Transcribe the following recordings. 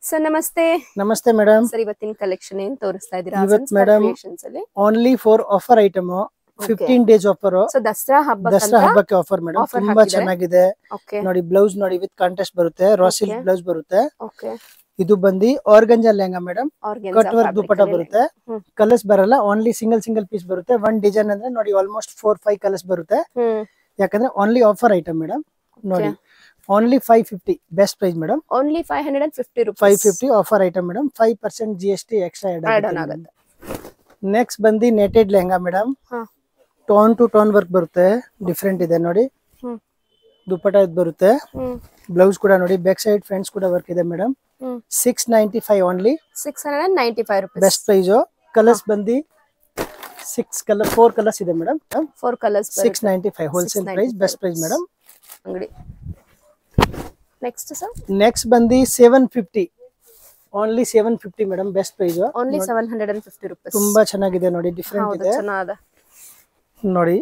Sir ನಮಸ್ತೆ ನಮಸ್ತೆ madam sir ಇವತ್ತಿನ ಕಲೆಕ್ಷನ್ ಏನ್ ತೋರಿಸ್ತಾ ಇದೀರಾ ಇವತ್ madam ಅಲ್ಲಿ only for offer item fifteen days offer so Dasara ಹಬ್ಬ ದಸರಾ ಹಬ್ಬಕ್ಕೆ ಆಫರ್ ಮೇಡಮ್ offer ತುಂಬಾ ಹಾಕಿದ್ದಾರೆ. ಚೆನ್ನಾಗಿದೆ ಓಕೆ ನೋಡಿ ಬ್ಲೌಸ್ ನೋಡಿ ವಿತ್ ಕಾಂಟೆಸ್ಟ್ ಬರುತ್ತೆ ರಾ ಸಿಲ್ಕ್ Okay. ಬ್ಲೌಸ್ ಬರುತ್ತೆ ಓಕೆ ಇದು ಬಂದಿ organza lehenga madam cut work dupatta ಬರುತ್ತೆ ಹ್ಮ್. ಕಲರ್ಸ್ ಬರಲ್ಲ ಓನ್ಲಿ ಸಿಂಗಲ್ ಸಿಂಗಲ್ ಪೀಸ್ ಬರುತ್ತೆ ಒನ್ ಡಿಸೈನ್ ಅಂದ್ರೆ ನೋಡಿ ಆಲ್ಮೋಸ್ಟ್ ಫೋರ್ ಫೈವ್ ಕಲರ್ಸ್ ಬರುತ್ತೆ ಹ್ಮ್ ಯಾಕಂದ್ರೆ ಓನ್ಲಿ ಆಫರ್ ಐಟಮ್ ಮೇಡಮ್ ನೋಡಿ only five fifty best price madam only five hundred and fifty rupees five fifty offer item madam five percent G S T extra add on ಆಗುತ್ತೆ next ಬಂದಿ netted lehenga madam ಹಾ tone to tone work ಬರುತ್ತೆ different ಇದೆ ನೋಡಿ ಹ್ಮ್ ದುಪ್ಪಟ ಇದು ಬರುತ್ತೆ ಹ್ಮ್ blouse ಕೂಡ ನೋಡಿ ಬ್ಯಾಕ್ ಸೈಡ್ ಫ್ರೆಂಡ್ಸ್ ಕೂಡ ವರ್ಕ್ ಇದೆ madam hmm six ninety five only six hundred and ninety five rupees best price colours ಬಂದಿ ಸಿಕ್ಸ್ ಕಲರ್ ಫೋರ್ ಕಲರ್ಸ್ ಇದೆ madam four colours six ninety five wholesale price best price madam ಅಂಗಡಿ next sir next ಬಂದಿ seven fifty only seven fifty madam best price only seven hundred and fifty rupees ತುಂಬಾ ಚೆನ್ನಾಗಿದೆ ನೋಡಿ different ಹೌದು ಇದೆ ಚೆನ್ನಾದ ನೋಡಿ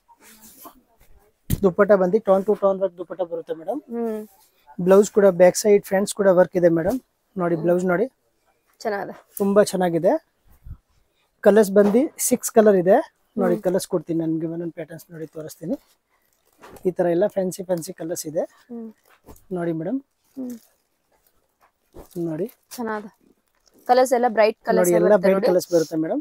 ದುಪ್ಪಟ ಬಂದು tone to tone work dupatta ಬರುತ್ತೆ ಮೇಡಮ್ ಹ್ಮ್ ಬ್ಲೌಸ್ ಕೂಡ ಬ್ಯಾಕ್ ಸೈಡ್ ಫ್ರಂಟ್ಸ್ ಕೂಡ ವರ್ಕ್ ಇದೆ ಮೇಡಮ್ ನೋಡಿ ಬ್ಲೌಸ್ ನೋಡಿ ಚೆನ್ನಾದ ತುಂಬಾ ಚೆನ್ನಾಗಿದೆ ಕಲರ್ಸ್ ಬಂದು ಸಿಕ್ಸ್ ಕಲರ್ ಇದೆ ನೋಡಿ ಕಲರ್ಸ್ ಕೊಡ್ತೀನಿ ನನಗೆ ಒಂದೊಂದು ಪ್ಯಾಟರ್ನ್ಸ್ ನೋಡಿ ತೋರಿಸ್ತೀನಿ ಈ ತರ ಎಲ್ಲ ಫ್ಯಾನ್ಸಿ ಫ್ಯಾನ್ಸಿ ಕಲರ್ಸ್ ಇದೆ ಹ್ಮ್ ನೋಡಿ ಮೇಡಮ್ ಹ್ಮ್ ನೋಡಿ ಚೆನ್ನಾದ ಕಲರ್ಸ್ ಎಲ್ಲ ಬ್ರೈಟ್ ಕಲರ್ಸ್ ನೋಡಿ ಎಲ್ಲ ಬ್ರೈಟ್ ಕಲರ್ಸ್ ಬರುತ್ತೆ madam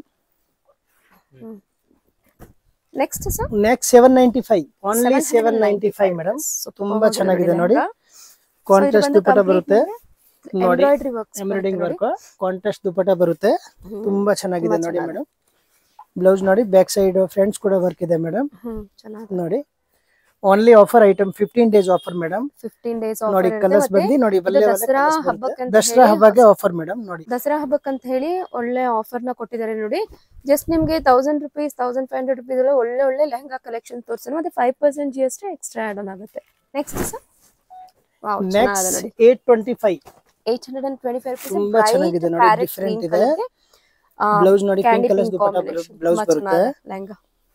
next sir next seven ninety five only seven ninety five madam ತುಂಬಾ ಚೆನ್ನಾಗಿದೆ ನೋಡಿ ಕಾಂಟ್ರಾಸ್ಟ್ ದುಪ್ಪಟ ಬರುತ್ತೆ ನೋಡಿ embroidery works embroiding work contrast dupatta ಬರುತ್ತೆ ತುಂಬಾ ಚೆನ್ನಾಗಿದೆ ನೋಡಿ ಮೇಡಮ್ ಬ್ಲೌಸ್ ನೋಡಿ ಬ್ಯಾಕ್ ಸೈಡ್ ಫ್ರಂಟ್ಸ್ ಕೂಡ ವರ್ಕ್ ಇದೆ ಮೇಡಮ್ ಹ್ಮ್ ಚೆನ್ನಾಗಿ ನೋಡಿ only offer item fifteen days offer madam fifteen days ನೋಡಿ ಕಲರ್ಸ್ ಬಂದು ನೋಡಿ ಒಳ್ಳೆ ಒಳ್ಳೆ ದಸರಾ colours ಬರುತ್ತೆ. ಹಬ್ಬಕ್ಕೆ ಅಂತ ದಸರಾ ಹೇಳಿ ಹಬ್ಬಕ್ಕೆ ಆಫರ್ ಮೇಡಮ್ ನೋಡಿ ದಸರಾ ಹಬ್ಬಕ್ಕಂತ ಹೇಳಿ ಒಳ್ಳೆ ಆಫರ್ ನ ಕೊಟ್ಟಿದ್ದಾರೆ ನೋಡಿ ಜಸ್ಟ್ ನಿಮ್ಗೆ thousand rupees thousand five hundred rupees ಒಳ್ಳೆ ಒಳ್ಳೆ ಲೆಹಂಗಾ ಕಲೆಕ್ಷನ್ ತೋರಿಸ್ತಾರೆ ಮತ್ತೆ five percent G S T extra add on ಆಗುತ್ತೆ ನೆಕ್ಸ್ಟ್ ಸರ್ ವಾವ್ ಚೆನ್ನಾಗಿದೆ ನೆಕ್ಸ್ಟ್ ನೋಡಿ eight twenty five eight hundred and twenty five ತುಂಬಾ ಚೆನ್ನಾಗಿದೆ ನೋಡಿ, different ಇದೆ. ಬ್ಲೌಸ್ ನೋಡಿ ಪಿಂಕ್ ಕಲರ್ ದುಪ್ಪಟ ಬ್ಲೌಸ್ ಬರುತ್ತೆ ಲೆಹಂಗಾ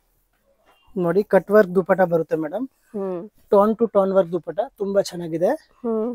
ನೋಡಿ ಕಟ್ ವರ್ಕ್ ದುಪ್ಪಟ ಬರುತ್ತೆ ಮೇಡಮ್ ಹ್ಮ್ tone to tone work dupatta ತುಂಬಾ ಚೆನ್ನಾಗಿದೆ ಹ್ಮ್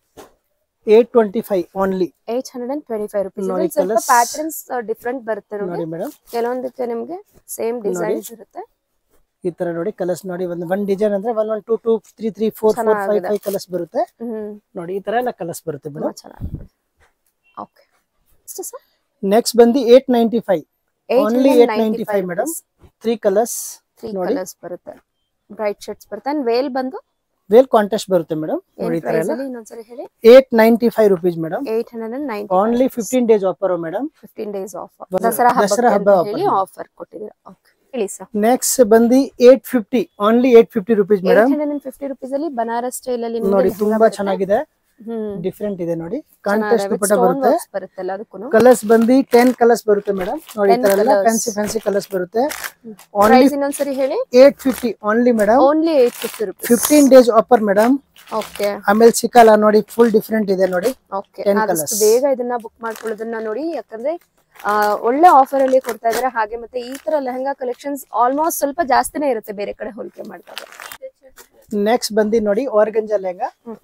eight twenty five only eight hundred and twenty five rupees ನೋಡಿ ಸ್ವಲ್ಪ colours. ಪ್ಯಾಟರ್ನ್ಸ್ ಡಿಫ್ರೆಂಟ್ ಬರುತ್ತೆ ನೋಡಿ ನೋಡಿ ಮೇಡಮ್ ಕೆಲವೊಂದಕ್ಕೆ ನಿಮ್ಗೆ ಸೇಮ್ ಡಿಸೈನ್ಸ್ ಇರುತ್ತೆ ಈ ತರ ನೋಡಿ ಕಲರ್ಸ್ ನೋಡಿ ಒಂದು ಒನ್ ಡಿಸೈನ್ ಅಂದ್ರೆ one one two two three three four four five ಚೆನ್ನಾಗಿದೆ. ಫೈವ್ ಕಲರ್ಸ್ ಬರುತ್ತೆ ಹ್ಮ್ ನೋಡಿ ಈ ತರ ಎಲ್ಲ ಕಲರ್ಸ್ ಬರುತ್ತೆ ತುಂಬಾ ಮೇಡಮ್ ಚೆನ್ನಾಗಿದೆ ಓಕೆ ಎಷ್ಟು ಸರ್ ನೆಕ್ಸ್ಟ್ ಬಂದು eight ninety five only eight ninety five madam three colours three colours ಬರುತ್ತೆ ಬ್ರೈಟ್ ಶೇಡ್ಸ್ ಬರುತ್ತೆ ಅಂಡ್ ವೇಲ್ ಬಂದು ವೇಲ್ ಕಾಂಟೆಸ್ಟ್ ಬರುತ್ತೆ ಮೇಡಮ್ ಏನ್ ನೋಡಿ ಈ ತರ ಪ್ರೈಸ್ ಎಲ್ಲ ಅಲ್ಲಿ ಇನ್ನೊಂದ್ಸರಿ ಹೇಳಿ eight ninety five rupees madam eight hundred and nine only fifteen days offer madam fifteen days off ಬರ- ದಸರಾ ದಸರಾ ಹಬ್ಬ ಹಬ್ಬ ಹೇಳಿ ಆಫರ್ ಕೊಟ್ಟಿದ್ದೀರಾ ಓಕೆ ಹೇಳಿ ಸರ್ ನೆಕ್ಸ್ಟ್ ಬಂದು eight fifty only eight fifty rupees eight madam hundred and fifty rupees ಅಲ್ಲಿ Banaras style ಅಲ್ಲಿ ನಿಮ್ಗೆ ನೋಡಿ ಲೆಹಂಗಾ ತುಂಬಾ ಬರುತ್ತೆ. ಚೆನ್ನಾಗಿದೆ ಹ್ಮ್ ಡಿಫ್ರೆಂಟ್ ಇದೆ ನೋಡಿ ಕಾಂಟೆಸ್ಟ್ ದುಪ್ಪಟ ಸ್ಟೋನ್ ಬರುತ್ತೆ ವರ್ಕ್ಸ್ ಬರುತ್ತೆ ಎಲ್ಲ ಅದಕ್ಕೂ ಕಲರ್ಸ್ ಬಂದು ಟೆನ್ ಕಲರ್ಸ್ ಬರುತ್ತೆ ಮೇಡಮ್ ನೋಡಿ ಈ 10 ತರ ಎಲ್ಲ colours. ಫ್ಯಾನ್ಸಿ ಫ್ಯಾನ್ಸಿ ಕಲರ್ಸ್ ಬರುತ್ತೆ ಓನ್ಲಿ ಪ್ರೈಸ್ ಇನ್ನೊಂದ್ಸರಿ ಹೇಳಿ eight fifty only madam only eight fifty rupees fifteen days offer madam okay ಆಮೇಲೆ ಸಿಕ್ಕಲ್ಲ ನೋಡಿ ಫುಲ್ ಡಿಫ್ರೆಂಟ್ ಇದೆ ನೋಡಿ ಓಕೆ 10 ಆದಷ್ಟು colours. ಬೇಗ ಇದನ್ನ ಬುಕ್ ಮಾಡ್ಕೊಳ್ಳೋದನ್ನ ನೋಡಿ ಯಾಕಂದ್ರೆ ಆ, ಒಳ್ಳೆ ಆಫರ್ ಅಲ್ಲಿ ಕೊಡ್ತಾ ಇದಾರೆ ಹಾಗೆ ಮತ್ತೆ ಈ ತರ ಲೆಹಂಗಾ ಕಲೆಕ್ಷನ್ಸ್ ಆಲ್ಮೋಸ್ಟ್ ಸ್ವಲ್ಪ ಜಾಸ್ತಿನೇ ಇರುತ್ತೆ ಬೇರೆ ಕಡೆ ಹೋಲಿಕೆ ಮಾಡಿದಾಗ ನೆಕ್ಸ್ಟ್ ಬಂದು ನೋಡಿ ಆರ್ಗಂಜಾ ಲೆಹಂಗಾ ಹ್ಮ್.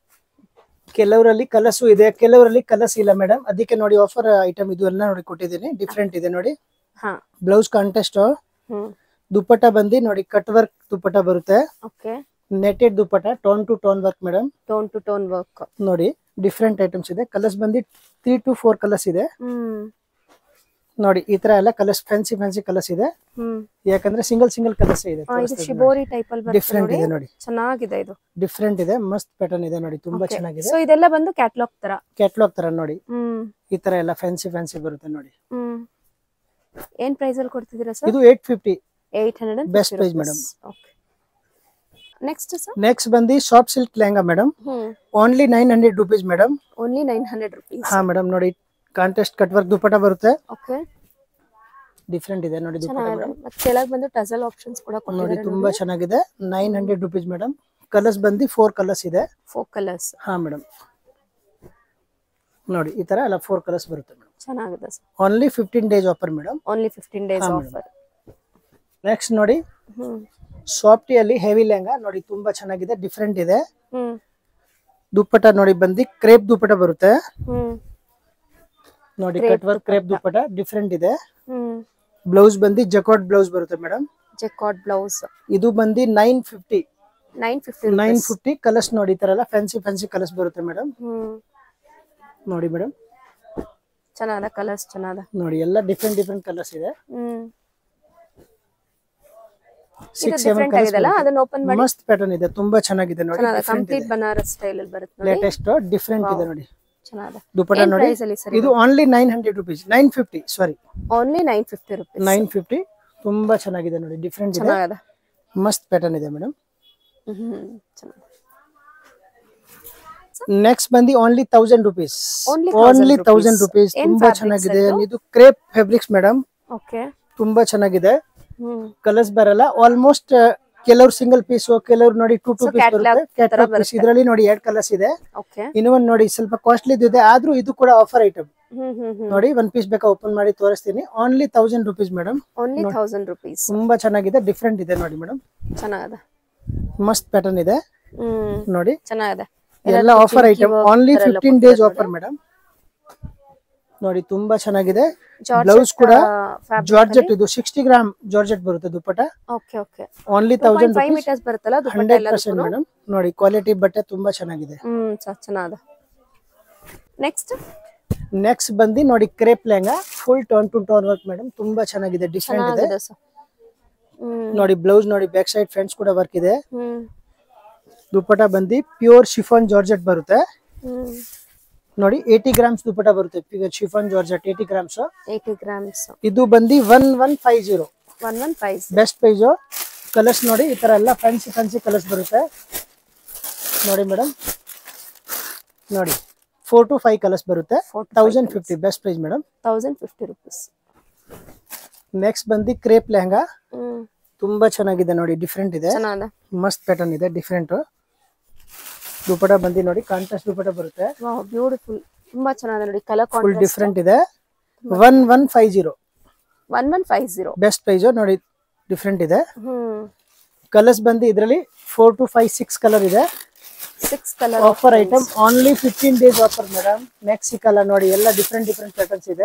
ಕೆಲವರಲ್ಲಿ ಕಲಸು ಇದೆ ಕೆಲವರಲ್ಲಿ ಕಲಸ್ ಇಲ್ಲ ಮೇಡಮ್ ಅದಕ್ಕೆ ನೋಡಿ ಆಫರ್ ಐಟಮ್ ಇದು ಎಲ್ಲ ನೋಡಿ ಕೊಟ್ಟಿದ್ದೀನಿ ಡಿಫ್ರೆಂಟ್ ಇದೆ ನೋಡಿ ಹಾ ಬ್ಲೌಸ್ ಕಾಂಟೆಸ್ಟ್ ಹ್ಮ್ ದುಪ್ಪಟ ಬಂದು ನೋಡಿ ಕಟ್ ವರ್ಕ್ ದುಪ್ಪಟ ಬರುತ್ತೆ okay netted dupatta tone to tone work madam tone to tone work ನೋಡಿ ಡಿಫ್ರೆಂಟ್ ಐಟಮ್ಸ್ ಇದೆ ಕಲರ್ಸ್ ಬಂದು ತ್ರೀ ಟು ಫೋರ್ ಕಲರ್ಸ್ ಇದೆ ಹ್ಮ್ ನೋಡಿ ಈ ತರ ಎಲ್ಲ ಕಲರ್ಸ್ ಫ್ಯಾನ್ಸಿ ಫ್ಯಾನ್ಸಿ ಕಲರ್ಸ್ ಇದೆ ಹ್ಮ್ ಯಾಕಂದ್ರೆ ಸಿಂಗಲ್ ಸಿಂಗಲ್ ಕಲರ್ಸ್ ಇದೆ ಆ, ಇದು ಶಿಬೋರಿ ಟೈಪ್ ಅಲ್ಲಿ ಬರುತ್ತೆ ಡಿಫ್ರೆಂಟ್ ನೋಡಿ ಇದೆ ನೋಡಿ ಚೆನ್ನಾಗಿದೆ ಇದು ಡಿಫ್ರೆಂಟ್ ಇದೆ ಮಸ್ತ್ ಪ್ಯಾಟರ್ನ್ ಇದೆ ನೋಡಿ ತುಂಬಾ ಚೆನ್ನಾಗಿದೆ ಸೊ ಇದೆಲ್ಲ ಬಂದು ಕ್ಯಾಟ್ಲಾಗ್ ತರ ಕ್ಯಾಟ್ಲಾಗ್ ತರ ನೋಡಿ ಹ್ಮ್ ಈ ತರ ಎಲ್ಲ ಫ್ಯಾನ್ಸಿ ಫ್ಯಾನ್ಸಿ ಬರುತ್ತೆ ನೋಡಿ ಹ್ಮ್ ಏನ್ ಪ್ರೈಸ್ ಅಲ್ಲಿ ಕೊಡ್ತಿದ್ದೀರಾ ಸರ್ ಇದು eight fifty eight hundred and Best price, madam. Okay next sir next ಬಂದು ಸಾಫ್ಟ್ ಸಿಲ್ಕ್ ಲೆಹಂಗಾ ಮೇಡಮ್ ಹ್ಮ್ only nine hundred rupees madam only nine hundred rupees ಹಾ ಮೇಡಮ್ ನೋಡಿ ಕಾಂಟೆಸ್ಟ್ ಕಟ್ ವರ್ಕ್ ದುಪ್ಪಟ ಬರುತ್ತೆ ಓಕೆ ಡಿಫ್ರೆಂಟ್ ಇದೆ ನೋಡಿ ದುಪ್ಪಟ ಚೆನ್ನಾಗಿದೆ ಮತ್ತೆ ಕೆಳಗೆ ಬಂದು ಟಸಲ್ ಆಪ್ಷನ್ಸ್ ಕೂಡ ನೋಡಿ ಕೊಟ್ಟಿದ್ದಾರೆ ತುಂಬಾ ಚೆನ್ನಾಗಿದೆ nine hundred rupees madam colours ಬಂದು ಫೋರ್ ಕಲರ್ಸ್ ಇದೆ ಫೋರ್ ಕಲರ್ಸ್ ಹಾ ಮೇಡಮ್ ನೋಡಿ ಈ ತರ ಎಲ್ಲ ಫೋರ್ ಕಲರ್ಸ್ ಬರುತ್ತೆ ಮೇಡಮ್ ಚೆನ್ನಾಗಿದೆ sir only fifteen days offer madam only fifteen days ಹಾ, ಆಫರ್ ನೆಕ್ಸ್ಟ್ ನೋಡಿ ಹ್ಮ್ ಸಾಫ್ಟಿ ಅಲ್ಲಿ ಹೆವಿ ಲೆಹಂಗಾ ನೋಡಿ ತುಂಬಾ ಚೆನ್ನಾಗಿದೆ ಡಿಫ್ರೆಂಟ್ ಇದೆ ಹ್ಮ್ ದುಪ್ಪಟ ನೋಡಿ ಬಂದು ಕ್ರೇಪ್ ದುಪ್ಪಟ ಬರುತ್ತೆ ಹ್ಮ್ ನೋಡಿ cut work crepe dupatta different ಇದೆ ಹ್ಮ್ ಬ್ಲೌಸ್ ಬಂದು ಜಕಾಟ್ ಬ್ಲೌಸ್ ಬರುತ್ತೆ ಮೇಡಮ್ ಜೆಕಾಟ್ ಬ್ಲೌಸ್ ಇದು ಬಂದು nine fifty nine fifty nine fifty colours ನೋಡಿ ಈ ತರ ಎಲ್ಲ ಫ್ಯಾನ್ಸಿ ಫ್ಯಾನ್ಸಿ ಕಲರ್ಸ್ ಬರುತ್ತೆ ಮೇಡಮ್ ಹ್ಮ್ ನೋಡಿ ಮೇಡಮ್ ಚೆನ್ನಾದ ಕಲರ್ಸ್ ಚೆನ್ನಾದ ನೋಡಿ ಎಲ್ಲ ಡಿಫ್ರೆಂಟ್ ಡಿಫ್ರೆಂಟ್ ಕಲರ್ಸ್ ಇದೆ ಹ್ಮ್ ಇದು ಸಿಕ್ಸ್ ಸೆವೆನ್ ಡಿಫ್ರೆಂಟ್ ಆಗಿದೆಲ್ಲ ಅದನ್ನ ಓಪನ್ ಮಾಡಿ ಮಸ್ತ್ ಪ್ಯಾಟರ್ನ್ ಇದೆ ತುಂಬಾ ಚೆನ್ನಾಗಿದೆ ನೋಡಿ ಚೆನ್ನಾದ ಕಂಪ್ಲೀಟ್ ಬನಾರಸ್ ಸ್ಟೈಲ್ ಅಲ್ಲಿ ಬರುತ್ತೆ ನೋಡಿ ಲೇಟೆಸ್ಟ್ ಡಿಫ್ರೆಂಟ್ ಇದೆ ನೋಡಿ ಚೆನ್ನಾದ ದುಪ್ಪಟ ಏನ್ ನೋಡಿ ಪ್ರೈಸ್ ಅಲ್ಲಿ ಸರ್ ಇದು only nine hundred rupees nine fifty sorry only nine fifty rupees nine fifty ತುಂಬಾ ಚೆನ್ನಾಗಿದೆ ನೋಡಿ ಡಿಫ್ರೆಂಟ್ ಇದೆ ಚೆನ್ನಾಗದ ಮಸ್ತ್ ಪ್ಯಾಟರ್ನ್ ಇದೆ ಮೇಡಮ್ ಹ್ಮ್ ಚೆನ್ನಾದ ನೆಕ್ಸ್ಟ್ ಬಂದು only thousand rupees Only only 1000 thousand rupees ಏನ್ ತುಂಬಾ fabrics ಚೆನ್ನಾಗಿದೆ ಇದು? ಇದು ಕ್ರೇಪ್ ಫ್ಯಾಬ್ರಿಕ್ಸ್ ಮೇಡಮ್ ಓಕೆ ತುಂಬಾ ಚೆನ್ನಾಗಿದೆ ಹ್ಮ್ ಕಲರ್ಸ್ ಬರಲ್ಲ ಆಲ್ಮೋಸ್ಟ್ ಕೆಲವ್ರು ಸಿಂಗಲ್ ಪೀಸ್ ಕೆಲವ್ರು ನೋಡಿ two two So, piece catalog ಬರುತ್ತೆ ತರ ಕ್ಯಾಟ್ಲಾಗ್ ಪೀಸ್ ಇದರಲ್ಲಿ ನೋಡಿ ಎರಡ್ ಕಲರ್ಸ್ ಇದೆ ಓಕೆ ಇನ್ನೂ ಒಂದ್ ನೋಡಿ ಸ್ವಲ್ಪ ಕಾಸ್ಟ್ಲಿ ಇದೆ ಆದ್ರೂ ಇದು ಕೂಡ ಆಫರ್ ಐಟಮ್ ಹ್ಮ್ ಹ್ಮ್ ಹ್ಮ್ ನೋಡಿ ಒಂದ್ ಪೀಸ್ ಬೇಕಾ ಓಪನ್ ಮಾಡಿ ತೋರಿಸ್ತೀನಿ only thousand rupees madam only thousand rupees ತುಂಬಾ ಚೆನ್ನಾಗಿದೆ ಡಿಫ್ರೆಂಟ್ ಇದೆ ನೋಡಿ ಮೇಡಮ್ ಚೆನ್ನಾಗದ ಮಸ್ತ್ ಪ್ಯಾಟರ್ನ್ ಇದೆ ಹ್ಮ್ ನೋಡಿ ಚೆನ್ನಾಗದ ಎಲ್ಲ offer item only fifteen days offer madam ನೋಡಿ ತುಂಬಾ ಚೆನ್ನಾಗಿದೆ ಬ್ಲೌಸ್ ಕೂಡ ಜಾರ್ಜೆಟ್ ಇದು ಸಿಕ್ಸ್ಟಿ ಗ್ರಾಮ್ ಜಾರ್ಜೆಟ್ ಬರುತ್ತೆ dupatta okay okay only thousand five metres ಬರುತ್ತಲ್ಲ ದುಪ್ಪಟ್ಟ ಹಂಡ್ರೆಡ್ ಎಲ್ಲ ಪರ್ಸೆಂಟ್ ಮೇಡಮ್ ನೋಡಿ ಕ್ವಾಲಿಟಿ ಬಟ್ಟೆ ತುಂಬಾ ಚೆನ್ನಾಗಿದೆ ಹ್ಮ್ ಚ- ಚೆನ್ನಾದ ನೆಕ್ಸ್ಟ್ ನೆಕ್ಸ್ಟ್ ಬಂದು ನೋಡಿ crepe lehenga full tone to tone work madam ತುಂಬಾ ಚೆನ್ನಾಗಿದೆ ಡಿಫ್ರೆಂಟ್ ಇದೆ ಚೆನ್ನಾಗಿದೆ ಸರ್ ಹ್ಮ್ ನೋಡಿ ಬ್ಲೌಸ್ ನೋಡಿ ಬ್ಯಾಕ್ ಸೈಡ್ ಫ್ರಂಟ್ಸ್ ಕೂಡ ವರ್ಕ್ ಇದೆ ಹ್ಮ್ ದುಪ್ಪಟ ಬಂದು ಪ್ಯೂರ್ ಶಿಫಾನ್ ಜಾರ್ಜೆಟ್ ಬರುತ್ತೆ ಹ್ಮ್ ನೋಡಿ ಏಯ್ಟಿ ಗ್ರಾಮ್ಸ್ ದುಪ್ಪಟ ಬರುತ್ತೆ chiffon georgette eighty grams eighty grams ಇದು ಬಂದು one one five zero one one price best price colours ನೋಡಿ ಈ ತರ ಎಲ್ಲ ಫ್ಯಾನ್ಸಿ ಫ್ಯಾನ್ಸಿ ಕಲರ್ಸ್ ಬರುತ್ತೆ ನೋಡಿ ಮೇಡಮ್ ನೋಡಿ ಫೋರ್ ಟು ಫೈವ್ ಕಲರ್ಸ್ ಬರುತ್ತೆ Four to thousand fifty best price madam thousand fifty rupees next ಬಂದು ಕ್ರೇಪ್ ಲೆಹಂಗಾ ಹ್ಮ್ ತುಂಬಾ ಚೆನ್ನಾಗಿದೆ ನೋಡಿ ಡಿಫ್ರೆಂಟ್ ಇದೆ ಚೆನ್ನಾದ ಮಸ್ತ್ ಪ್ಯಾಟರ್ನ್ ಇದೆ ಡಿಫ್ರೆಂಟ್ ದುಪಟ ಬಂದು ನೋಡಿ ಕಾಂಟ್ರಾಸ್ಟ್ ದುಪಟ ಬರುತ್ತೆ ವಾವ್ ಬ್ಯೂಟಿಫುಲ್ ತುಂಬಾ ಚೆನ್ನಾಗಿದೆ ನೋಡಿ ಕಲರ್ ಫುಲ್ ಕಾಂಟ್ರಾಸ್ಟ್ ಡಿಫ್ರೆಂಟ್ ಇದೆ one one five zero one one five zero best price ನೋಡಿ ಡಿಫ್ರೆಂಟ್ ಇದೆ ಹ್ಮ್ ಕಲರ್ಸ್ ಬಂದು ಇದರಲ್ಲಿ four to five six colour ಇದೆ six colour offer item only fifteen days offer madam next ಸಿಕ್ಕಲ್ಲ ನೋಡಿ ಎಲ್ಲ ಡಿಫ್ರೆಂಟ್ ಡಿಫ್ರೆಂಟ್ ಪ್ಯಾಟರ್ನ್ಸ್ ಇದೆ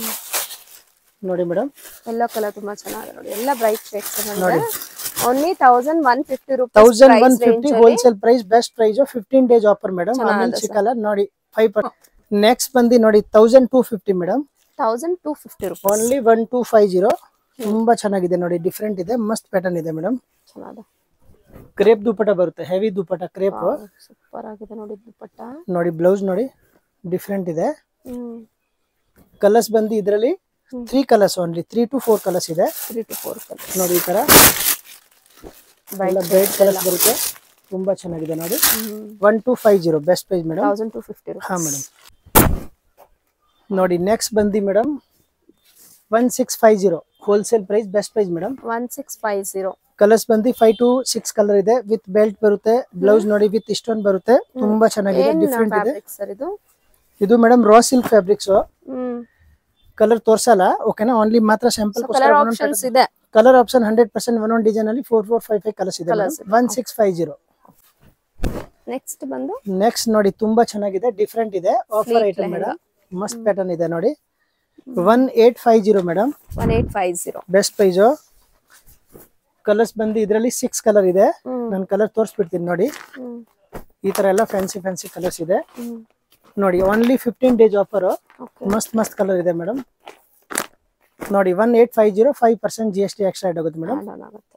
ನೋಡಿ ಮೇಡಮ್ ಎಲ್ಲೋ ಕಲರ್ ತುಂಬಾ ಚೆನ್ನಾಗಿದೆ ನೋಡಿ ಎಲ್ಲ ಬ್ರೈಟ್ ಶೇಡ್ಸ್ ಬಂದಿದೆ only thousand one fifty rupees thousand one fifty wholesale price best price fifteen days offer madam ಆಮೇಲೆ ಸಿಕ್ಕಲ್ಲ ನೋಡಿ ಫೈವ್ ಪರ್ ನೆಕ್ಸ್ಟ್ ಬಂದು ನೋಡಿ thousand two fifty madam thousand two fifty rupees only one two five zero ತುಂಬಾ ಚೆನ್ನಾಗಿದೆ ನೋಡಿ different ಇದೆ ಮಸ್ತ್ ಪ್ಯಾಟರ್ನ್ ಇದೆ ಮೇಡಮ್ ಚೆನ್ನಾದ ಕ್ರೇಪ್ ದುಪಟ ಬರುತ್ತೆ ಹೆವಿ ದುಪಟ ಕ್ರೇಪ್ ಸೂಪರ್ ಆಗಿದೆ ನೋಡಿ ದುಪ್ಪಟ್ಟ ನೋಡಿ ಬ್ಲೌಸ್ ನೋಡಿ ಡಿಫ್ರೆಂಟ್ ಇದೆ ಹ್ಮ್ ಕಲರ್ಸ್ ಬಂದು ಇದರಲ್ಲಿ three colours only three to four colours ಇದೆ ತ್ರೀ ಟು ಫೋರ್ ಕಲರ್ ನೋಡಿ ಈ ತರ ಎಲ್ಲ ಬ್ರೈಟ್ ಕಲರ್ಸ್ ಬರುತ್ತೆ ತುಂಬಾ ಚೆನ್ನಾಗಿದೆ ನೋಡಿ one two five zero best price madam thousand two fifty ಹಾ ಮೇಡಮ್ ನೋಡಿ ನೆಕ್ಸ್ಟ್ ಬಂದು madam one six five zero wholesale price best price madam one six five zero colours ಬಂದು ಫೈವ್ ಟು ಸಿಕ್ಸ್ ಕಲರ್ ಇದೆ with belt ಬರುತ್ತೆ blouse ನೋಡಿ with ಇಷ್ಟೊಂದು ಬರುತ್ತೆ ತುಂಬಾ ಚೆನ್ನಾಗಿದೆ ಏನ್ ಡಿಫ್ರೆಂಟ್ ಇದೆ ಫ್ಯಾಬ್ರಿಕ್ ಸರ್ ಇದು ಇದು ಮೇಡಮ್ ರಾ ಸಿಲ್ಕ್ ಫ್ಯಾಬ್ರಿಕ್ಸ್ ಹ್ಮ್ ಕಲರ್ ತೋರ್ಸಲ್ಲ ಓಕೆನಾ ಓನ್ಲಿ ಮಾತ್ರ ಸ್ಯಾಂಪಲ್ ಕಲರ್ ಆಪ್ಷನ್ಸ್ ಇದೆ ಕಲರ್ ಆಪ್ಷನ್ ಹಂಡ್ರೆಡ್ ಪರ್ಸೆಂಟ್ ಒಂದೊಂದು ಡಿಸೈನ್ ಅಲ್ಲಿ four four five five colours ಇದೆ Colours one six five zero next ಬಂದು ನೆಕ್ಸ್ಟ್ ನೋಡಿ ತುಂಬಾ ಚೆನ್ನಾಗಿದೆ ಡಿಫ್ರೆಂಟ್ ಇದೆ ಆಫರ್ ಐಟಮ್ ಮೇಡಮ್ ಮಸ್ತ್ ಪ್ಯಾಟರ್ನ್ ಇದೆ ನೋಡಿ one eight five zero madam one eight five zero best price colours ಬಂದು ಇದರಲ್ಲಿ ಸಿಕ್ಸ್ ಕಲರ್ ಇದೆ ಹ್ಮ್. ನಾನು ಕಲರ್ ತೋರಿಸ್ಬಿಡ್ತೀನಿ ನೋಡಿ ಹ್ಮ್ ಈ ತರ ಎಲ್ಲ ಫ್ಯಾನ್ಸಿ ಫ್ಯಾನ್ಸಿ ಕಲರ್ಸ್ ಇದೆ ಹ್ಮ್ ನೋಡಿ only fifteen days offer okay ಮಸ್ತ್ ಮಸ್ತ್ ಕಲರ್ ಇದೆ ಮೇಡಮ್ ನೋಡಿ one eight five zero five percent G S T extra add ಆಗುತ್ತೆ ಮೇಡಮ್ ಆನ್ ಆಗುತ್ತೆ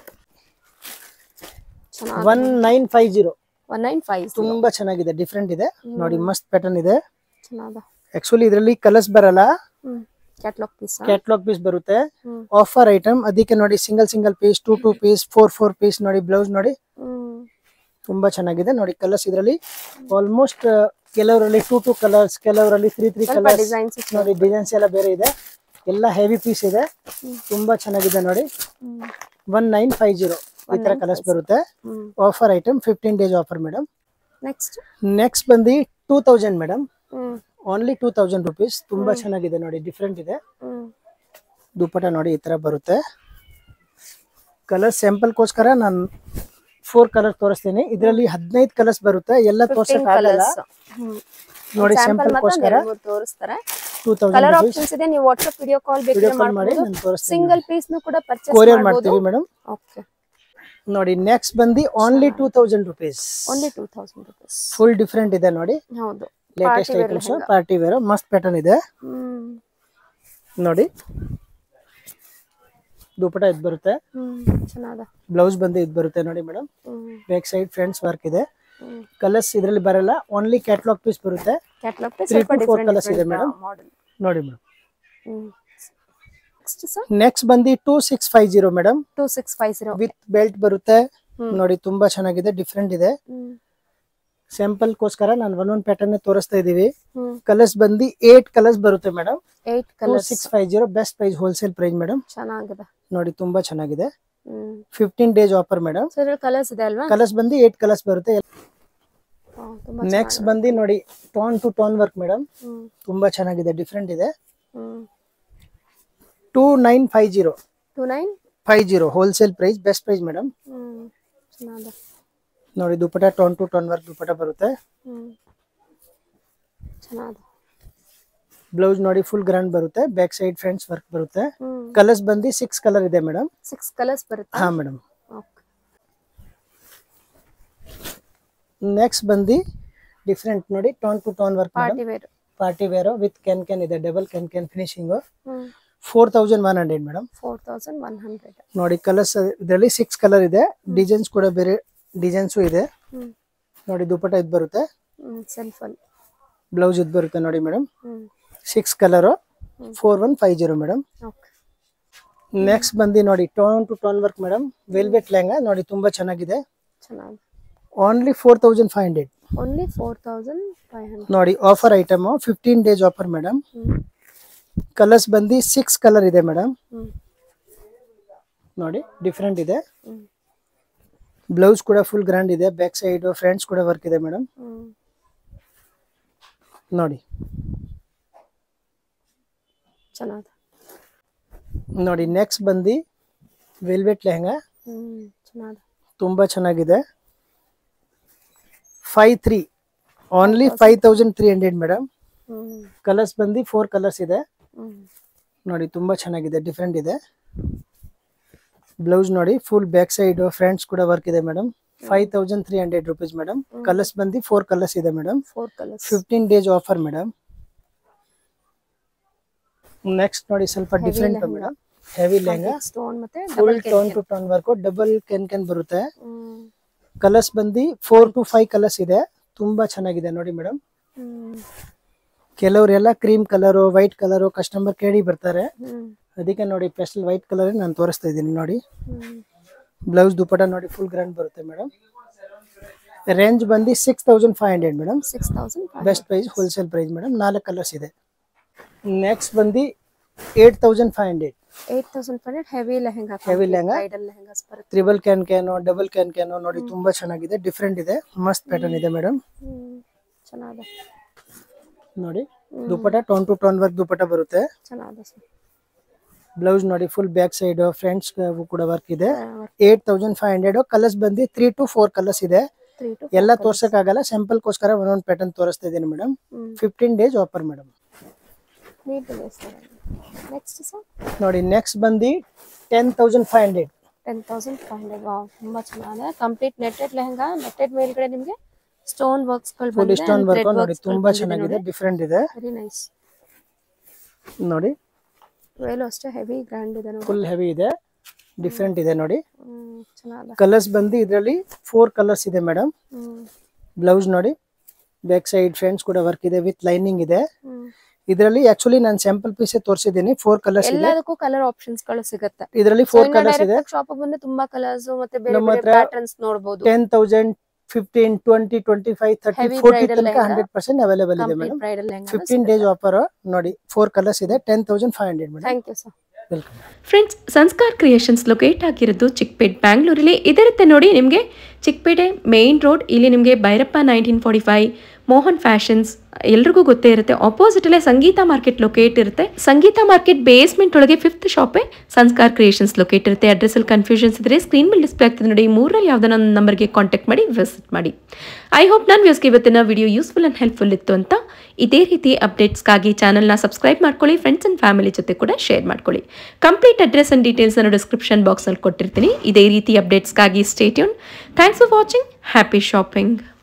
ಚೆನ್ನಾಗಿ one nine five zero one nine five ತುಂಬಾ ಚೆನ್ನಾಗಿದೆ ಡಿಫ್ರೆಂಟ್ ಇದೆ ನೋಡಿ ಮಸ್ತ್ ಪ್ಯಾಟರ್ನ್ ಇದೆ ಚೆನ್ನಾದ ಆಕ್ಚುಲಿ ಇದರಲ್ಲಿ ಕಲರ್ಸ್ ಬರಲ್ಲ ಹ್ಮ್ ಕ್ಯಾಟ್ಲಾಗ್ ಪೀಸ್ ಕ್ಯಾಟ್ಲಾಗ್ ಪೀಸ್ ಬರುತ್ತೆ ಹ್ಮ್. ಆಫರ್ ಐಟಮ್ ಅದಕ್ಕೆ ನೋಡಿ single single piece two two piece four four piece ನೋಡಿ ಬ್ಲೌಸ್ ನೋಡಿ ಹ್ಮ್ ತುಂಬಾ ಚೆನ್ನಾಗಿದೆ ನೋಡಿ ಕಲರ್ಸ್ ಇದರಲ್ಲಿ ಆಲ್ಮೋಸ್ಟ್ ಕೆಲವರಲ್ಲಿ ಟೂ ಟೂ ಕಲರ್ಸ್ ಕೆಲವರಲ್ಲಿ ತ್ರೀ ತ್ರೀ ಸ್ವಲ್ಪ ಕಲರ್ಸ್ ಡಿಸೈನ್ಸ್ ನೋಡಿ ಡಿಸೈನ್ಸ್ ಎಲ್ಲ ಬೇರೆ ಇದೆ ಎಲ್ಲ ಹೆವಿ ಪೀಸ್ ಇದೆ ತುಂಬಾ ಚೆನ್ನಾಗಿದೆ ನೋಡಿ ಹ್ಮ್ ಒನ್ ನೈನ್ ಫೈವ್ ಜೀರೋ ಈ ತರ ಕಲರ್ಸ್ ಬರುತ್ತೆ ಹ್ಮ್ offer item fifteen days offer madam next next ಬಂದು ಟೂ ತೌಸಂಡ್ ಮೇಡಮ್ ಹ್ಮ್ ಓನ್ಲಿ ಟೂ ತೌಸಂಡ್ ರುಪೀಸ್ ತುಂಬಾ ಚೆನ್ನಾಗಿದೆ ನೋಡಿ ಡಿಫ್ರೆಂಟ್ ಇದೆ ಹ್ಮ್ ದುಪ್ಪಟ ನೋಡಿ ಈ ತರ ಬರುತ್ತೆ ಕಲರ್ ಸ್ಯಾಂಪಲ್ಗೋಸ್ಕರ ನಾನು ಫೋರ್ ಕಲರ್ ತೋರಿಸ್ತೀನಿ ಇದರಲ್ಲಿ ಹದಿನೈದು ಕಲರ್ಸ್ ಬರುತ್ತೆ ಎಲ್ಲ ತೋರ್ಸಕ್ ಆಗಲ್ಲ ನೋಡಿ ಸ್ಯಾಂಪಲ್ ಸ್ಯಾಂಪಲ್ ಗೋಸ್ಕರ ತೋರಿಸ್ತಾರೆ two thousand colour rupees options ಇದೆ ನೀವು ವಾಟ್ಸ್ಆಪ್ ವಿಡಿಯೋ ಕಾಲ್ ವಿಡಿಯೋ ಬೇಕಾದ್ರೆ ಕಾಲ್ ಮಾಡಿ ಮಾಡಬಹುದು ನಾನು ತೋರಿಸ್ತೀನಿ ಸಿಂಗಲ್ ಪೀಸ್ ನು ಕೂಡ ಪರ್ಚೇಸ್ ಕೊರಿಯರ್ ಮಾಡಬಹುದು ಮಾಡ್ತೀವಿ ಮೇಡಮ್ ಓಕೆ ನೋಡಿ ನೆಕ್ಸ್ಟ್ ಬಂದು only two thousand rupees only two thousand rupees full different ಇದೆ ನೋಡಿ ಹೌದು latest Party wear items lehenga. Party wear ಮಸ್ತ್ ಪ್ಯಾಟರ್ನ್ ಇದೆ ಹ್ಮ್ ನೋಡಿ ದುಪಟ ಇದು ಬರುತ್ತೆ ಹ್ಮ್ ಚೆನ್ನಾದ ಬ್ಲೌಸ್ ಬಂದು ಇದು ಬರುತ್ತೆ ನೋಡಿ ಮೇಡಮ್ ಹ್ಮ್ ಬ್ಯಾಕ್ ಸೈಡ್ ಫ್ರಂಟ್ಸ್ ವರ್ಕ್ ಇದೆ ಹ್ಮ್ ಕಲರ್ಸ್ ಇದರಲ್ಲಿ ಬರಲ್ಲ ಓನ್ಲಿ ಕ್ಯಾಟ್ಲಾಗ್ ಪೀಸ್ ಬರುತ್ತೆ ಕ್ಯಾಟ್ಲಾಗ್ Three ಸ್ವಲ್ಪ to four ಡಿಫರೆಂಟ್ colours ಇದೆ madam. ಮಾಡೆಲ್ ನೋಡಿ ಮೇಡಮ್ ಹ್ಮ್ ನೆಕ್ಸ್ಟ್ ಸರ್ ನೆಕ್ಸ್ಟ್ ಬಂದು two six five zero madam two six five zero with belt ಬರುತ್ತೆ ಹ್ಮ್. ನೋಡಿ ತುಂಬಾ ಚೆನ್ನಾಗಿದೆ ಡಿಫ್ರೆಂಟ್ ಇದೆ ಹ್ಮ್ ಸ್ಯಾಂಪಲ್ ಗೋಸ್ಕರ ನಾನು ಒಂದೊಂದು ಪ್ಯಾಟರ್ನ್ ತೋರಿಸ್ತಾ ಇದೀವಿ ಹ್ಮ್ ಕಲರ್ಸ್ ಬಂದು ಏಟ್ ಕಲರ್ಸ್ ಬರುತ್ತೆ madam eight two colours six five zero best price wholesale price madam ಚೆನ್ನಾಗಿದೆ ನೋಡಿ ತುಂಬಾ ಚೆನ್ನಾಗಿದೆ ಹ್ಮ್ fifteen days offer madam so ಇದ್ರಲ್ಲಿ ಕಲರ್ಸ್ ಇದೆ ಅಲ್ವಾ ಕಲರ್ಸ್ ಬಂದು ಏಟ್ ಕಲರ್ಸ್ ಬರುತ್ತೆ ಹಾ, ತುಂಬಾ ನೆಕ್ಸ್ಟ್ ಬಂದು ನೋಡಿ tone to tone work madam ಹ್ಮ್ ತುಂಬಾ ಚೆನ್ನಾಗಿದೆ ಡಿಫ್ರೆಂಟ್ ಇದೆ ಹ್ಮ್ two nine five zero two nine five zero wholesale price best price madam ಹ್ಮ್ ಚೆನ್ನಾಗಿದೆ ನೋಡಿ dupatta tone to tone work dupatta ಬರುತ್ತೆ ಹ್ಮ್ ಚೆನ್ನಾಗಿದೆ ಬ್ಲೌಸ್ ನೋಡಿ ಫುಲ್ ಗ್ರ್ಯಾಂಡ್ ಬರುತ್ತೆ ಬ್ಯಾಕ್ ಸೈಡ್ ಫ್ರಂಟ್ಸ್ ವರ್ಕ್ ಬರುತ್ತೆ ಹ್ಮ್ ಕಲರ್ಸ್ ಬಂದು ಸಿಕ್ಸ್ ಕಲರ್ ಇದೆ ಮೇಡಮ್ ಸಿಕ್ಸ್ ಕಲರ್ಸ್ ಬರುತ್ತೆ ಹಾ ಮೇಡಮ್ ಓಕೆ ನೆಕ್ಸ್ಟ್ ಬಂದು ಡಿಫ್ರೆಂಟ್ ನೋಡಿ tone to tone work madam party wear party wear with can can ಇದೆ ಡಬಲ್ ಕ್ಯಾನ್ ಕ್ಯಾನ್ ಫಿನಿಶಿಂಗ್ ಹ್ಮ್ four thousand one hundred madam four thousand one hundred ನೋಡಿ colours ಇದರಲ್ಲಿ six colour ಇದೆ designs ಕೂಡ ಬೇರೆ designs ಇದೆ ಹ್ಮ್ ನೋಡಿ ದುಪಟ ಇದು ಬರುತ್ತೆ ಹ್ಮ್ ಸೆಲ್ಫ್ ಅಲ್ಲಿ ಬ್ಲೌಸ್ ಇದು ಬರುತ್ತೆ ನೋಡಿ ಮೇಡಮ್ ಹ್ಮ್ six colour four one five zero madam okay next ಬಂದು ನೋಡಿ tone to tone work madam velvet lehenga ನೋಡಿ ತುಂಬಾ ಚೆನ್ನಾಗಿದೆ ಚೆನ್ನಾಗಿ only four thousand five hundred only four thousand five hundred ನೋಡಿ offer item fifteen days offer madam ಹ್ಮ್ colours ಬಂದು six colour ಇದೆ ಮೇಡಮ್ ಹ್ಮ್ ನೋಡಿ ಡಿಫ್ರೆಂಟ್ ಇದೆ ಹ್ಮ್ ಬ್ಲೌಸ್ ಕೂಡ ಫುಲ್ ಗ್ರ್ಯಾಂಡ್ ಇದೆ ಬ್ಯಾಕ್ ಸೈಡ್ ಫ್ರಂಟ್ಸ್ ಕೂಡ ವರ್ಕ್ ಇದೆ ಮೇಡಮ್ ಹ್ಮ್ ನೋಡಿ ಚೆನ್ನಾಗಿದೆ ನೋಡಿ ನೆಕ್ಸ್ಟ್ ಬಂದು ವೆಲ್ವೆಟ್ ಲೆಹಂಗಾ ಹ್ಮ್ ಚೆನ್ನಾಗಿದೆ ತುಂಬಾ ಚೆನ್ನಾಗಿದೆ five three only five thousand three hundred madam ಹ್ಮ್ ಕಲರ್ಸ್ ಬಂದು ಫೋರ್ ಕಲರ್ಸ್ ಇದೆ ಹ್ಮ್ ನೋಡಿ ತುಂಬಾ ಚೆನ್ನಾಗಿದೆ ಡಿಫ್ರೆಂಟ್ ಇದೆ ಬ್ಲೌಸ್ ನೋಡಿ ಫುಲ್ ಬ್ಯಾಕ್ ಸೈಡ್ ಫ್ರಂಟ್ಸ್ ಕೂಡ ವರ್ಕ್ ಇದೆ madam five thousand three hundred rupees madam colours ಬಂದು ಫೋರ್ ಕಲರ್ಸ್ ಇದೆ madam four colours fifteen days offer madam next ನೋಡಿ ಸ್ವಲ್ಪ different madam heavy lehenga stone ಮತ್ತೆ full tone to tone work double can can ಬರುತ್ತೆ ಹ್ಮ್ colours ಬಂದು four to five colours ಇದೆ ತುಂಬಾ ಚೆನ್ನಾಗಿದೆ ನೋಡಿ ಮೇಡಮ್ ಹ್ಮ್ ಕೆಲವರೆಲ್ಲ cream colour white colour customer ಕೇಳಿ ಬರ್ತಾರೆ ಹ್ಮ್ ಅದಕ್ಕೆ ನೋಡಿ ಪೆಸ್ಟಲ್ ವೈಟ್ ಕಲರ್ ನಾನು ತೋರಿಸ್ತಾ ಇದ್ದೀನಿ ನೋಡಿ ಹ್ಮ್ ಬ್ಲೌಸ್ ದುಪಟ ನೋಡಿ ಫುಲ್ ಗ್ರ್ಯಾಂಡ್ ಬರುತ್ತೆ ಮೇಡಮ್ ರೇಂಜ್ ಬಂದು six thousand five hundred madam six thousand best price wholesale price madam ನಾಲ್ಕು ಕಲರ್ಸ್ ಇದೆ ನೆಕ್ಸ್ಟ್ ಬಂದು eight thousand five hundred eight thousand five hundred heavy lehenga Heavy lehenga? Bridal lehengas ಬರುತ್ತೆ triple can can double can can ನೋಡಿ ತುಂಬಾ ಚೆನ್ನಾಗಿದೆ different ಇದೆ ಮಸ್ತ್ pattern ಇದೆ ಮೇಡಮ್ ಹ್ಮ್ ಚೆನ್ನಾಗಿದೆ ನೋಡಿ dupatta tone to tone work dupatta ಬರುತ್ತೆ ಚೆನ್ನಾಗಿದೆ ಸರ್ ಬ್ಲೌಸ್ ನೋಡಿ ಫುಲ್ ಬ್ಯಾಕ್ ಸೈಡ್ ಫ್ರಂಟ್ಸ್ ಕೂಡ ವರ್ಕ್ ಇದೆ eight thousand five hundred colours ಬಂದು ತ್ರೀ ಟು ಫೋರ್ ಕಲರ್ಸ್ ಇದೆ ತ್ರೀ ಟು ಎಲ್ಲ ತೋರ್ಸಕ್ ಆಗಲ್ಲ ಸ್ಯಾಂಪಲ್ಗೋಸ್ಕರ ಒಂದೊಂದು ಪ್ಯಾಟರ್ನ್ ತೋರಿಸ್ತಾ ಇದ್ದೀನಿ ಮೇಡಮ್ ಹ್ಮ್ fifteen days offer madam neat ಇದೆ ಸರ್ ನೆಕ್ಸ್ಟ್ ಸರ್ ನೋಡಿ ನೆಕ್ಸ್ಟ್ ಬಂದು ten thousand five hundred ten thousand five hundred wow ತುಂಬಾ ಚೆನ್ನಾಗಿದೆ ಕಂಪ್ಲೀಟ್ ನೆಟ್ಟೆಡ್ ಲೆಹಂಗಾ ನೆಟ್ಟೆಡ್ ಮೇಲ್ಗಡೆ ನಿಮಗೆ ಸ್ಟೋನ್ ವರ್ಕ್ಸ್ ಗಳು ಫುಲ್ ಬಂದಿದೆ ಸ್ಟೋನ್ ವರ್ಕ್ ನೋಡಿ ತುಂಬಾ ಚೆನ್ನಾಗಿದೆ ಡಿಫ್ರೆಂಟ್ ಇದೆ ವೆರಿ ನೈಸ್ ನೋಡಿ ವೇಲು ಅಷ್ಟೇ ಹೆವಿ ಗ್ರ್ಯಾಂಡ್ ಇದೆ ನೋಡಿ ಫುಲ್ ಹೆವಿ ಇದೆ ಡಿಫ್ರೆಂಟ್ ಇದೆ ನೋಡಿ ಹ್ಮ್ ಚೆನ್ನಾಗಿದೆ ಕಲರ್ಸ್ ಬಂದು ಇದರಲ್ಲಿ ಫೋರ್ ಕಲರ್ಸ್ ಇದೆ ಮೇಡಮ್ ಹ್ಮ್ ಬ್ಲೌಸ್ ನೋಡಿ ಬ್ಯಾಕ್ ಸೈಡ್ ಫ್ರಂಟ್ಸ್ ಕೂಡ ವರ್ಕ್ ಇದೆ ವಿತ್ ಲೈನಿಂಗ್ ಇದೆ ಹ್ಮ್ ಇದರಲ್ಲಿ ಆಕ್ಚುಲಿ ನಾನು ಸ್ಯಾಂಪಲ್ ಪೀಸೇ ತೋರಿಸಿದ್ದೀನಿ ಫೋರ್ ಕಲರ್ಸ್ ಇದೆ ಎಲ್ಲದಕ್ಕೂ ಕಲರ್ ಆಪ್ಷನ್ಸ್ ಗಳು ಸಿಗುತ್ತೆ ಇದರಲ್ಲಿ ಫೋರ್ ಕಲರ್ಸ್ ಇದೆ ಶಾಪ್ ಬಂದ್ರೆ ತುಂಬಾ ಕಲರ್ಸ್ ಮತ್ತೆ ಬೇರೆ ನಮ್ಮ ಬೇರೆ ಹತ್ರ ಪ್ಯಾಟರ್ನ್ಸ್ ನೋಡಬಹುದು ten thousand fifteen twenty twenty five thirty Heavy forty bridal ತನಕ ಲೆಹಂಗಾ. ಹಂಡ್ರೆಡ್ ಪರ್ಸೆಂಟ್ ಅವೈಲೇಬಲ್ ಇದೆ complete madam bridal lehenga fifteen days offer ನೋಡಿ ಫೋರ್ ಕಲರ್ಸ್ ಇದೆ ten thousand five hundred madam thank you sir welcome friends Sanskar creations locate ಆಗಿರೋದು ಚಿಕ್ಕಪೇಟ್ ಬ್ಯಾಂಗ್ಳೂರಲ್ಲಿ ಇದರುತ್ತೆ ನೋಡಿ ನಿಮಗೆ Chickpet main road ಇಲ್ಲಿ ನಿಮಗೆ Bhairappa nineteen forty five Mohan fashions ಎಲ್ರಿಗೂ ಗೊತ್ತೇ ಇರುತ್ತೆ ಆಪೋಸಿಟಲ್ಲೇ ಸಂಗೀತ ಮಾರ್ಕೆಟ್ ಲೊಕೇಟ್ ಇರುತ್ತೆ ಸಂಗೀತ ಮಾರ್ಕೆಟ್ ಬೇಸ್ಮೆಂಟ್ ಒಳಗೆ ಫಿಫ್ತ್ ಶಾಪೇ ಸಂಸ್ಕಾರ್ ಕ್ರಿಯೇಷನ್ಸ್ ಲೊಕೇಟ್ ಇರುತ್ತೆ ಅಡ್ರೆಸ್ಸಲ್ಲಿ ಕನ್ಫ್ಯೂಷನ್ಸ್ ಇದ್ರೆ ಸ್ಕ್ರೀನ್ ಮೇಲೆ ಡಿಸ್ಪ್ಲೇ ಆಗ್ತದೆ ನೋಡಿ ಈ ಮೂರಲ್ಲಿ ಯಾವುದನ್ನ ನನ್ನ ನಂಬರ್ಗೆ ಕಾಂಟ್ಯಾಕ್ಟ್ ಮಾಡಿ ವಿಸಿಟ್ ಮಾಡಿ ಐ ಹೋಪ್ ನನ್ನ ವ್ಯೂಸ್ಗೆ ಇವತ್ತಿನ ವಿಡಿಯೋ ಯೂಸ್ಫುಲ್ ಆ್ಯಂಡ್ ಹೆಲ್ಪ್ಫುಲ್ ಇತ್ತು ಅಂತ ಇದೇ ರೀತಿ ಅಪ್ಡೇಟ್ಸ್ಗಾಗಿ ಚಾನಲ್ನ ಸಬ್ಸ್ಕ್ರೈಬ್ ಮಾಡ್ಕೊಳ್ಳಿ ಫ್ರೆಂಡ್ಸ್ ಆ್ಯಂಡ್ ಫ್ಯಾಮಿಲಿ ಜೊತೆ ಕೂಡ ಶೇರ್ ಮಾಡ್ಕೊಳ್ಳಿ ಕಂಪ್ಲೀಟ್ ಅಡ್ರೆಸ್ ಆ್ಯಂಡ್ ಡೀಟೇಲ್ಸ್ ನಾನು ಡಿಸ್ಕ್ರಿಪ್ಷನ್ ಬಾಕ್ಸಲ್ಲಿ ಕೊಟ್ಟಿರ್ತೀನಿ ಇದೇ ರೀತಿ ಅಪ್ಡೇಟ್ಸ್ಗಾಗಿ stay tuned thanks for watching happy shopping